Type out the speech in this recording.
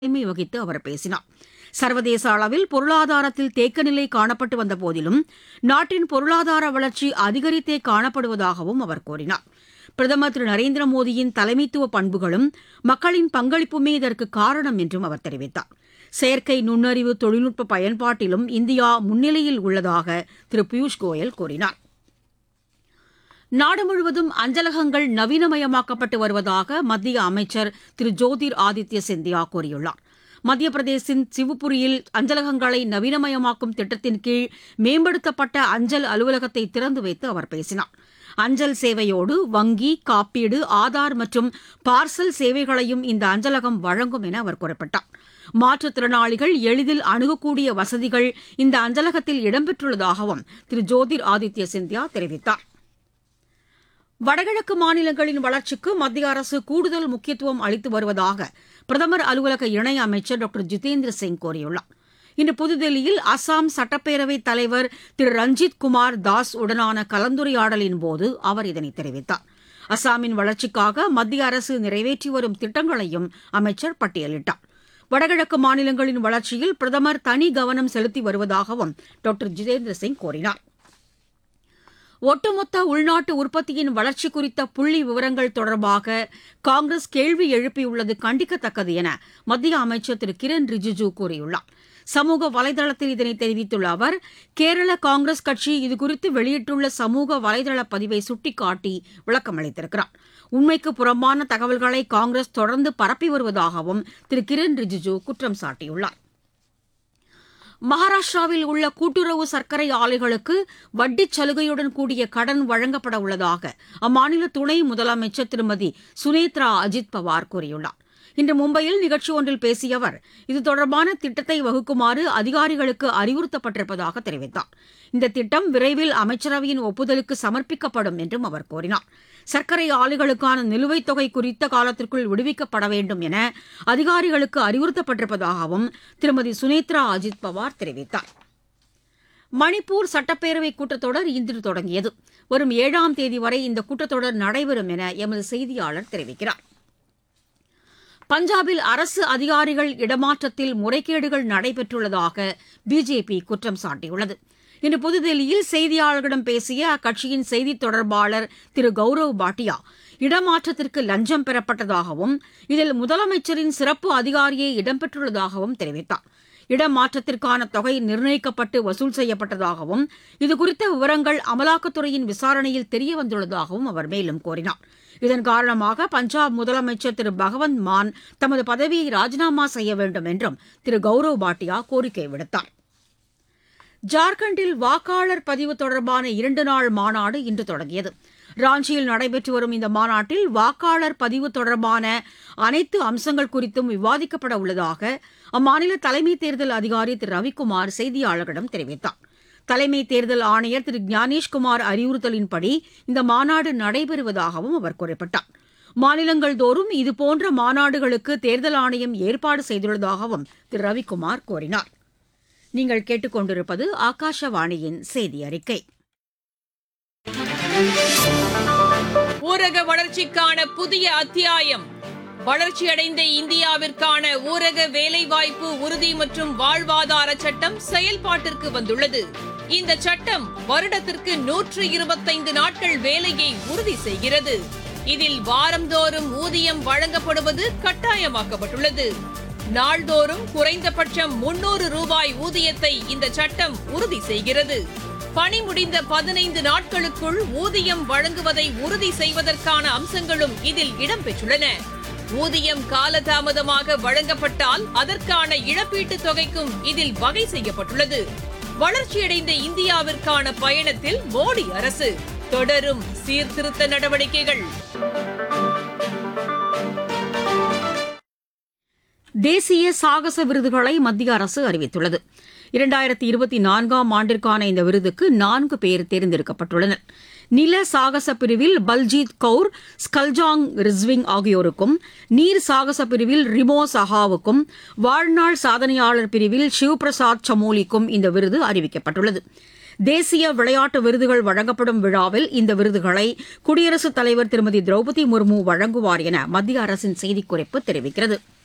தலைமை வகித்து அவர் பேசினார் சர்வதேச அளவில் பொருளாதாரத்தில் தேக்கநிலை காணப்பட்டு வந்த போதிலும் நாட்டின் பொருளாதார வளர்ச்சி அதிகரித்தே காணப்படுவதாகவும் அவர் கூறினார் பிரதமர் திரு நரேந்திர மோடியின் தலைமைத்துவ பண்புகளும் மக்களின் பங்களிப்புமே இதற்கு காரணம் என்றும் அவர் தெரிவித்தார் செயற்கை நுண்ணறிவு தொழில்நுட்ப பயன்பாட்டிலும் இந்தியா முன்னிலையில் உள்ளதாக திரு பியூஷ் கோயல் கூறினார் நாடு முழுவதும் அஞ்சலகங்கள் நவீனமயமாக்கப்பட்டு வருவதாக மத்திய அமைச்சர் திரு ஜோதிர் ஆதித்ய சிந்தியா கூறியுள்ளார் மத்திய பிரதேசின் சிவுபுரியில் அஞ்சலகங்களை நவீனமயமாக்கும் திட்டத்தின் கீழ் மேம்படுத்தப்பட்ட அஞ்சல் அலுவலகத்தை திறந்து வைத்து அவர் பேசினார் அஞ்சல் சேவையோடு வங்கி காப்பீடு ஆதார் மற்றும் பார்சல் சேவைகளையும் இந்த அஞ்சலகம் வழங்கும் என அவர் குறிப்பிட்டார் மாற்றுத்திறனாளிகள் எளிதில் அணுகக்கூடிய வசதிகள் இந்த அஞ்சலகத்தில் இடம்பெற்றுள்ளதாகவும் திரு ஜோதிர் ஆதித்ய சிந்தியா தெரிவித்தார் வடகிழக்கு மாநிலங்களின் வளர்ச்சிக்கு மத்திய அரசு கூடுதல் முக்கியத்துவம் அளித்து வருவதாக பிரதமர் அலுவலக இணை அமைச்சர் டாக்டர் ஜிதேந்திர சிங் கூறியுள்ளார் இன்று புதுதில்லியில் அசாம் சட்டப்பேரவைத் தலைவர் திரு ரஞ்சித் குமார் தாஸ் உடனான கலந்துரையாடலின் போது அவர் இதனை தெரிவித்தார் அசாமின் வளர்ச்சிக்காக மத்திய அரசு நிறைவேற்றி வரும் திட்டங்களையும் அமைச்சர் பட்டியலிட்டார் வடகிழக்கு மாநிலங்களின் வளர்ச்சியில் பிரதமர் தனி கவனம் செலுத்தி வருவதாகவும் டாக்டர் ஜிதேந்திர சிங் கூறினார் ஒட்டுமொத்த உள்நாட்டு உற்பத்தியின் வளர்ச்சி குறித்த புள்ளி விவரங்கள் தொடர்பாக காங்கிரஸ் கேள்வி எழுப்பியுள்ளது கண்டிக்கத்தக்கது என மத்திய அமைச்சர் திரு கிரண் ரிஜிஜு கூறியுள்ளார் சமூக வலைதளத்தில் இதனை தெரிவித்துள்ள அவர் கேரள காங்கிரஸ் கட்சி இதுகுறித்து வெளியிட்டுள்ள சமூக வலைதள பதிவை சுட்டிக்காட்டி விளக்கம் அளித்திருக்கிறார் உண்மைக்கு புறம்பான தகவல்களை காங்கிரஸ் தொடர்ந்து பரப்பி வருவதாகவும் திரு கிரண் ரிஜிஜு குற்றம் சாட்டியுள்ளார் மகாராஷ்டிராவில் உள்ள கூட்டுறவு சர்க்கரை ஆலைகளுக்கு வட்டிச் சலுகையுடன் கூடிய கடன் வழங்கப்பட உள்ளதாக அம்மாநில துணை முதலமைச்சர் திருமதி சுனேத்ரா அஜித் பவார் கூறியுள்ளார் இன்று மும்பையில் நிகழ்ச்சி ஒன்றில் பேசிய அவர் இது தொடர்பான திட்டத்தை வகுக்குமாறு அதிகாரிகளுக்கு அறிவுறுத்தப்பட்டிருப்பதாக தெரிவித்தார் இந்த திட்டம் விரைவில் அமைச்சரவையின் ஒப்புதலுக்கு சமர்ப்பிக்கப்படும் என்றும் அவர் கூறினார் சர்க்கரை ஆலைகளுக்கான நிலுவைத் தொகை குறித்த காலத்திற்குள் விடுவிக்கப்பட வேண்டும் என அதிகாரிகளுக்கு அறிவுறுத்தப்பட்டிருப்பதாகவும் திருமதி சுனேத்ரா அஜித் பவார் தெரிவித்தார் மணிப்பூர் சட்டப்பேரவை கூட்டத்தொடர் இன்று தொடங்கியது வரும் ஏழாம் தேதி வரை இந்த கூட்டத்தொடர் நடைபெறும் என எமது செய்தியாளர் தெரிவிக்கிறார் பஞ்சாபில் அரசு அதிகாரிகள் இடமாற்றத்தில் முறைகேடுகள் நடைபெற்றுள்ளதாக பிஜேபி குற்றம் சாட்டியுள்ளது இன்று புதுதில்லியில் செய்தியாளர்களிடம் பேசிய அக்கட்சியின் செய்தித் தொடர்பாளர் திரு கௌரவ் பாட்டியா இடமாற்றத்திற்கு லஞ்சம் பெறப்பட்டதாகவும் இதில் முதலமைச்சரின் சிறப்பு அதிகாரியே இடம்பெற்றுள்ளதாகவும் தெரிவித்தார் இடமாற்றத்திற்கான தொகை நிர்ணயிக்கப்பட்டு வசூல் செய்யப்பட்டதாகவும் இதுகுறித்த விவரங்கள் அமலாக்கத்துறையின் விசாரணையில் தெரியவந்துள்ளதாகவும் அவர் மேலும் கூறினார் இதன் காரணமாக பஞ்சாப் முதலமைச்சர் திரு பகவந்த் மான் தமது பதவியை ராஜினாமா செய்ய வேண்டும் என்றும் திரு கௌரவ் பாட்டியா கோரிக்கை விடுத்தார் ஜார்க்கண்டில் வாக்காளர் பதிவு தொடர்பான இரண்டு நாள் மாநாடு இன்று தொடங்கியது ராஞ்சியில் நடைபெற்று வரும் இந்த மாநாட்டில் வாக்காளர் பதிவு தொடர்பான அனைத்து அம்சங்கள் குறித்தும் விவாதிக்கப்பட உள்ளதாக அம்மாநில தலைமை தேர்தல் அதிகாரி திரு ரவிக்குமார் செய்தியாளர்களிடம் தெரிவித்தார் தலைமை தேர்தல் ஆணையர் திரு ஞானேஷ்குமார் அறிவுறுத்தலின்படி இந்த மாநாடு நடைபெறுவதாகவும் அவர் குறிப்பிட்டார் மாநிலங்கள் தோறும் இதுபோன்ற மாநாடுகளுக்கு தேர்தல் ஆணையம் ஏற்பாடு செய்துள்ளதாகவும் திரு ரவிக்குமார் கூறினார் நீங்கள் கேட்டுக்கொண்டிருப்பது ஆகாஷவாணியின் செய்தி அறிக்கை ஊரக வளர்ச்சிக்கான புதிய அத்தியாயம் வளர்ச்சியடைந்த இந்தியாவிற்கான ஊரக வேலைவாய்ப்பு உறுதி மற்றும் வாழ்வாதார சட்டம் செயல்பாட்டிற்கு வந்துள்ளது இந்த சட்டம் வருடத்திற்கு நூற்று இருபத்தைந்து நாட்கள் வேலையை உறுதி செய்கிறது இதில் வாரந்தோறும் ஊதியம் வழங்கப்படுவது கட்டாயமாக்கப்பட்டுள்ளது நாள்தோறும் குறைந்தபட்சம் முன்னூறு ரூபாய் ஊதியத்தை இந்த சட்டம் உறுதி செய்கிறது பணி முடிந்த பதினைந்து நாட்களுக்குள் ஊதியம் வழங்குவதை உறுதி செய்வதற்கான அம்சங்களும் இதில் இடம்பெற்றுள்ளன ஊதியம் காலதாமதமாக வழங்கப்பட்டால் அதற்கான இழப்பீட்டுத் தொகைக்கும் இதில் வகை செய்யப்பட்டுள்ளது வளர்ச்சியடைந்த இந்தியாவிற்கான பயணத்தில் மோடி அரசு தொடரும் சீர்திருத்த நடவடிக்கைகள் தேசிய சாகச விருதுகளை மத்திய அரசு அறிவித்துள்ளது இரண்டாயிரத்தி இருபத்தி நான்காம் ஆண்டிற்கான இந்த விருதுக்கு நான்கு பேர் தேர்ந்தெடுக்கப்பட்டுள்ளனர் நில சாகச பிரிவில் பல்ஜீத் கவுர் ஸ்கல்ஜாங் ரிஸ்விங் ஆகியோருக்கும் நீர் சாகச பிரிவில் ரிமோ சஹாவுக்கும் வாழ்நாள் சாதனையாளர் பிரிவில் சிவ்பிரசாத் சமோலிக்கும் இந்த விருது அறிவிக்கப்பட்டுள்ளது தேசிய விளையாட்டு விருதுகள் வழங்கப்படும் விழாவில் இந்த விருதுகளை குடியரசுத் தலைவர் திருமதி திரௌபதி முர்மு வழங்குவார் என மத்திய அரசின் செய்திக்குறிப்பு தெரிவிக்கிறது